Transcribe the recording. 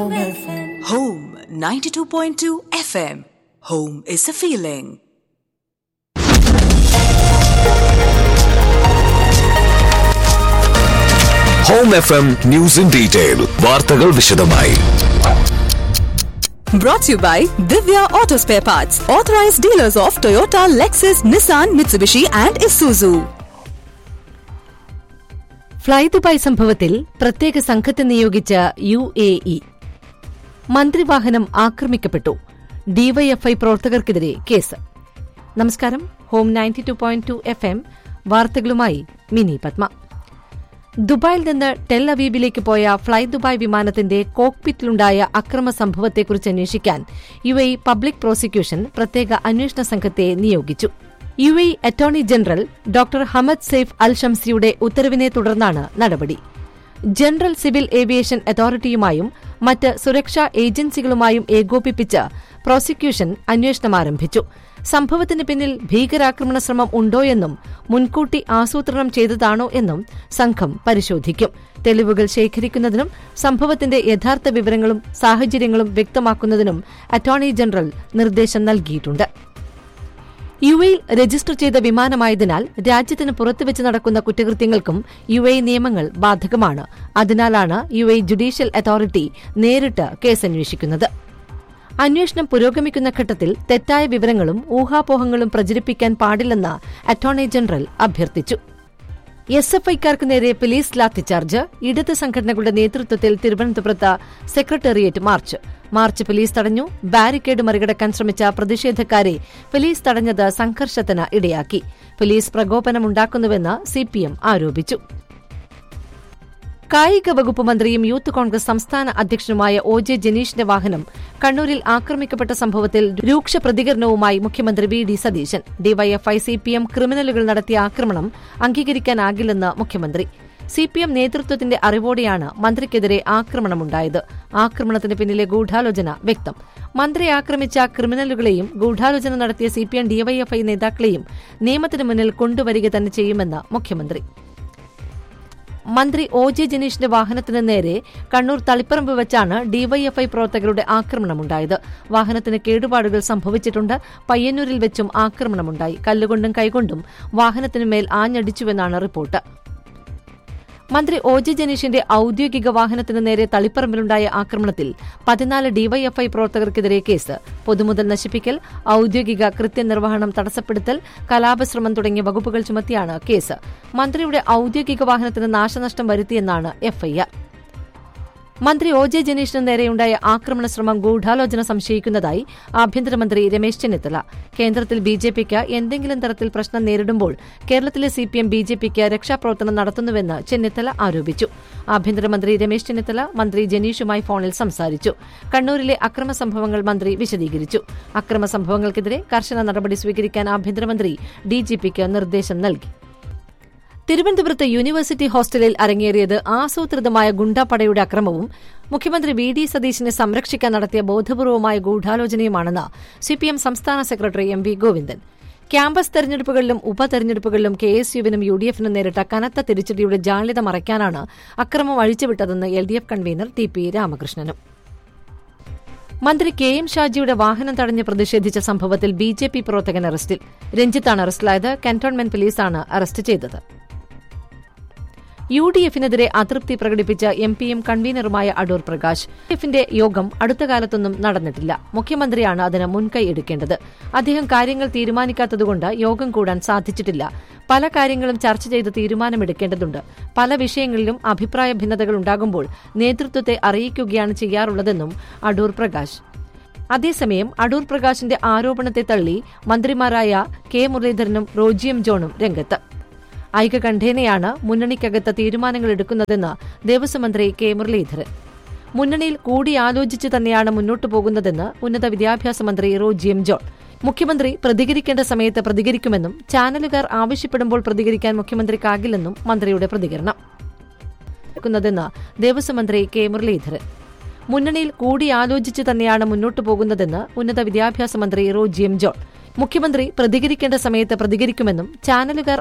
Home 92.2 FM. Home is a feeling. Home F M news in detail വാർത്തകൾ വിശദമായി Brought to you by Divya Auto Spare Parts, authorized dealers of Toyota, Lexus, Nissan, Mitsubishi, and Isuzu. Fly Dubai സംഭവത്തിൽ പ്രത്യേക സംഘത്തെ നിയോഗിച്ച U A E മന്ത്രിവാഹനം ആക്രമിക്കപ്പെട്ടു DYFI പ്രവർത്തകർക്കെതിരെ case നമസ്കാരം home ninety two point two F M വാർത്തകളുമായി മിനി പത്മ ദുബായിൽ നിന്ന് ടെൽ അവീബിലേക്ക് പോയ ഫ്ളൈ ദുബായ് വിമാനത്തിന്റെ കോക്പിറ്റിലുണ്ടായ അക്രമ സംഭവത്തെക്കുറിച്ച് അന്വേഷിക്കാൻ യു എ പബ്ലിക് പ്രോസിക്യൂഷൻ പ്രത്യേക അന്വേഷണ സംഘത്തെ നിയോഗിച്ചു U A attorney general doctor Hamad Saif Al ഷംസിയുടെ ഉത്തരവിനെ തുടർന്നാണ് നടപടി ജനറൽ സിവിൽ ഏവിയേഷൻ അതോറിറ്റിയുമായും മറ്റ് സുരക്ഷാ ഏജൻസികളുമായും ഏകോപിപ്പിച്ച് പ്രോസിക്യൂഷൻ അന്വേഷണം ആരംഭിച്ചു സംഭവത്തിന് പിന്നിൽ ഭീകരാക്രമണ ശ്രമം ഉണ്ടോയെന്നും മുൻകൂട്ടി ആസൂത്രണം ചെയ്തതാണോ എന്നും സംഘം പരിശോധിക്കും തെളിവുകൾ ശേഖരിക്കുന്നതിനും സംഭവത്തിന്റെ യഥാർത്ഥ വിവരങ്ങളും സാഹചര്യങ്ങളും വ്യക്തമാക്കുന്നതിനും അറ്റോർണി ജനറൽ നിർദ്ദേശം നൽകിയിട്ടുണ്ട് യു എയിൽ രജിസ്റ്റർ ചെയ്ത വിമാനമായതിനാൽ രാജ്യത്തിന് പുറത്തുവച്ച് നടക്കുന്ന കുറ്റകൃത്യങ്ങൾക്കും യു എ നിയമങ്ങൾ ബാധകമാണ് അതിനാലാണ് യു എ ജുഡീഷ്യൽ അതോറിറ്റി നേരിട്ട് കേസന്വേഷിക്കുന്നത് അന്വേഷണം പുരോഗമിക്കുന്ന ഘട്ടത്തിൽ തെറ്റായ വിവരങ്ങളും ഊഹാപോഹങ്ങളും പ്രചരിപ്പിക്കാൻ പാടില്ലെന്ന് അറ്റോർണി ജനറൽ അഭ്യർത്ഥിച്ചു എസ് എഫ് ഐക്കാർക്ക് നേരെ പോലീസ് ലാത്തിച്ചാർജ് ഇടത് സംഘടനകളുടെ നേതൃത്വത്തിൽ തിരുവനന്തപുരത്ത് സെക്രട്ടേറിയറ്റ് മാർച്ച് മാർച്ച് പോലീസ് തടഞ്ഞു ബാരിക്കേഡ് മറികടക്കാൻ ശ്രമിച്ച പ്രതിഷേധക്കാരെ പോലീസ് തടഞ്ഞത് സംഘർഷത്തിന് ഇടയാക്കി പോലീസ് പ്രകോപനമുണ്ടാക്കുന്നുവെന്ന് സിപിഎം ആരോപിച്ചു കായിക വകുപ്പ് മന്ത്രിയും യൂത്ത് കോൺഗ്രസ് സംസ്ഥാന അധ്യക്ഷനുമായ ഒ ജെ ജനീഷിന്റെ വാഹനം കണ്ണൂരിൽ ആക്രമിക്കപ്പെട്ട സംഭവത്തിൽ രൂക്ഷ പ്രതികരണവുമായി മുഖ്യമന്ത്രി V D Satheesan DYFI CPM ക്രിമിനലുകൾ നടത്തിയ ആക്രമണം അംഗീകരിക്കാനാകില്ലെന്ന് മുഖ്യമന്ത്രി സിപിഎം നേതൃത്വത്തിന്റെ അറിവോടെയാണ് മന്ത്രിക്കെതിരെ ആക്രമണമുണ്ടായത് ആക്രമണത്തിന് പിന്നിലെ ഗൂഢാലോചന വ്യക്തം മന്ത്രി ആക്രമിച്ച ക്രിമിനലുകളെയും ഗൂഢാലോചന നടത്തിയ സിപിഎം ഡിവൈഎഫ്ഐ നേതാക്കളെയും നിയമത്തിന് മുന്നിൽ കൊണ്ടുവരിക തന്നെ ചെയ്യുമെന്ന് മുഖ്യമന്ത്രി മന്ത്രി ഒ ജെ ജനീഷിന്റെ വാഹനത്തിന് നേരെ കണ്ണൂർ തളിപ്പറമ്പ് വെച്ചാണ് ഡിവൈഎഫ്ഐ പ്രവർത്തകരുടെ ആക്രമണമുണ്ടായത് വാഹനത്തിന് കേടുപാടുകൾ സംഭവിച്ചിട്ടുണ്ട് പയ്യന്നൂരിൽ വെച്ചും ആക്രമണമുണ്ടായി കല്ലുകൊണ്ടും കൈകൊണ്ടും വാഹനത്തിനുമേൽ ആഞ്ഞടിച്ചുവെന്നാണ് റിപ്പോർട്ട് മന്ത്രി ഒ ജെ ജനീഷിന്റെ ഔദ്യോഗിക വാഹനത്തിന് നേരെ തളിപ്പറമ്പിലുണ്ടായ ആക്രമണത്തിൽ പതിനാല് ഡിവൈഎഫ്ഐ പ്രവർത്തകർക്കെതിരെ കേസ് പൊതുമുതൽ നശിപ്പിക്കൽ ഔദ്യോഗിക കൃത്യനിർവഹണം തടസ്സപ്പെടുത്തൽ കലാപശ്രമം തുടങ്ങിയ വകുപ്പുകൾ ചുമത്തിയാണ് കേസ് മന്ത്രിയുടെ ഔദ്യോഗിക വാഹനത്തിന് നാശനഷ്ടം വരുത്തിയെന്നാണ് എഫ്ഐആർ മന്ത്രി ഒ ജെ ജനീഷിന് നേരെയുണ്ടായ ആക്രമണ ശ്രമം ഗൂഢാലോചന സംശയിക്കുന്നതായി ആഭ്യന്തരമന്ത്രി രമേശ് ചെന്നിത്തല കേന്ദ്രത്തിൽ ബി ജെ പിക്ക് എന്തെങ്കിലും തരത്തിൽ പ്രശ്നം നേരിടുമ്പോൾ കേരളത്തിലെ C P M B J പിക്ക് രക്ഷാപ്രവർത്തനം നടത്തുന്നുവെന്ന് ചെന്നിത്തല ആരോപിച്ചു ആഭ്യന്തരമന്ത്രി രമേശ് ചെന്നിത്തല മന്ത്രി ജനീഷുമായി ഫോണിൽ സംസാരിച്ചു കണ്ണൂരിലെ അക്രമ സംഭവങ്ങൾ മന്ത്രി വിശദീകരിച്ചു അക്രമ സംഭവങ്ങൾക്കെതിരെ കർശന നടപടി സ്വീകരിക്കാൻ ആഭ്യന്തരമന്ത്രി ഡിജിപിക്ക് നിർദ്ദേശം നൽകി തിരുവനന്തപുരത്ത് യൂണിവേഴ്സിറ്റി ഹോസ്റ്റലിൽ അരങ്ങേറിയത് ആസൂത്രിതമായ ഗുണ്ടാപ്പടയുടെ അക്രമവും മുഖ്യമന്ത്രി വി ഡി സതീശിനെ സംരക്ഷിക്കാൻ നടത്തിയ ബോധപൂർവമായ ഗൂഢാലോചനയുമാണെന്ന് സിപിഎം സംസ്ഥാന secretary M V Govindan campus തെരഞ്ഞെടുപ്പുകളിലും ഉപതെരഞ്ഞെടുപ്പുകളിലും കെ എസ് യുവിനും യു ഡി എഫിനും നേരിട്ട കനത്ത തിരിച്ചടിയുടെ ജാള്യത മറയ്ക്കാനാണ് അക്രമം അഴിച്ചുവിട്ടതെന്ന് L D F convener T P രാമകൃഷ്ണനും മന്ത്രി കെ എം ഷാജിയുടെ വാഹനം തടഞ്ഞ് പ്രതിഷേധിച്ച സംഭവത്തിൽ ബി ജെ പി പ്രവർത്തകൻ അറസ്റ്റിൽ രഞ്ജിത്താണ് അറസ്റ്റിലായത് കന്റോൺമെന്റ് പോലീസാണ് അറസ്റ്റ് ചെയ്തത് യു ഡി എഫിനെതിരെ അതൃപ്തി പ്രകടിപ്പിച്ച എം പിയും കൺവീനറുമായ അടൂർ പ്രകാശ് എഫിന്റെ യോഗം അടുത്ത കാലത്തൊന്നും നടന്നിട്ടില്ല മുഖ്യമന്ത്രിയാണ് അതിന് മുൻകൈ എടുക്കേണ്ടത് അദ്ദേഹം കാര്യങ്ങൾ തീരുമാനിക്കാത്തതുകൊണ്ട് യോഗം കൂടാൻ സാധിച്ചിട്ടില്ല പല കാര്യങ്ങളും ചർച്ച ചെയ്ത് തീരുമാനമെടുക്കേണ്ടതുണ്ട് പല വിഷയങ്ങളിലും അഭിപ്രായ ഭിന്നതകൾ ഉണ്ടാകുമ്പോൾ നേതൃത്വത്തെ അറിയിക്കുകയാണ് ചെയ്യാറുള്ളതെന്നും അടൂർ പ്രകാശ് അതേസമയം അടൂർ പ്രകാശിന്റെ ആരോപണത്തെ തള്ളി മന്ത്രിമാരായ കെ മുരളീധരനും റോജിയം ജോണും രംഗത്ത് ഐകകണ്ഠേനയാണ് മുന്നണിക്കകത്ത് തീരുമാനങ്ങൾ എടുക്കുന്നതെന്ന് ദേവസ്വം മന്ത്രി കെ മുരളീധരൻ മുന്നണിയിൽ കൂടിയാലോചിച്ച് തന്നെയാണ് മുന്നോട്ടു പോകുന്നതെന്ന് ഉന്നത വിദ്യാഭ്യാസ മന്ത്രി റോജിയം ജോൺ മുഖ്യമന്ത്രി പ്രതികരിക്കേണ്ട സമയത്ത് പ്രതികരിക്കുമെന്നും ചാനലുകാർ ആവശ്യപ്പെടുമ്പോൾ പ്രതികരിക്കാൻ മുഖ്യമന്ത്രിക്കാകില്ലെന്നും മന്ത്രിയുടെ പ്രതികരണം ക്കുന്നതെന്ന് ദേവസ്വം മന്ത്രി കെ മുരളീധരൻ മുന്നണിയിൽ കൂടിയാലോചിച്ച് തന്നെയാണ് മുന്നോട്ടു പോകുന്നതെന്ന് ഉന്നത വിദ്യാഭ്യാസ മന്ത്രി റോജിയം ജോൺ മുഖ്യമന്ത്രി പ്രതികരിക്കേണ്ട സമയത്ത് പ്രതികരിക്കുമെന്നും ചാനലുകാർ